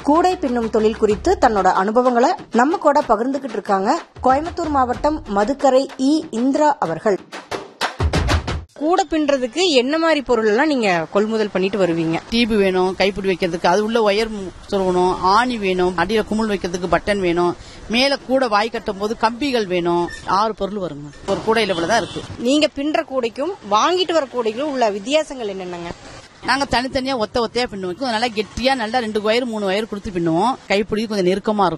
கூடை பின்னும் தொழில் குறித்து தன்னோட அனுபவங்களை நம்ம கூட பகிர்ந்துகிட்டு இருக்காங்க கோயம்புத்தூர் மாவட்டம் மதுக்கரை இ இந்திரா அவர்கள் கூடை பின்றதுக்கு என்ன மாதிரி பொருள் எல்லாம் நீங்க கொள்முதல் பண்ணிட்டு வருவீங்க டியூப் வேணும் கைப்பிடி வைக்கிறதுக்கு அது உள்ள ஒயர் சொல்லணும் ஆணி வேணும் அடியில குமிழ் வைக்கிறதுக்கு பட்டன் வேணும் மேல கூட வாய் கட்டும் போது கம்பிகள் வேணும் ஆறு பொருள் வருங்க ஒரு கூடையில இவ்வளவுதான் இருக்கு நீங்க பின்ற கூடைக்கும் வாங்கிட்டு வர கூடைக்கும் உள்ள வித்தியாசங்கள் என்னென்னங்க நாங்க தனித்தனியா ஒத்த ஒத்தையா பின்னுவோம் நல்லா கெட்டியா நல்லா ரெண்டு ஒயர் மூணு ஒயர் கொடுத்து பின்னுவோம் கைப்பிடி கொஞ்சம் நெருக்கமா இருக்கும்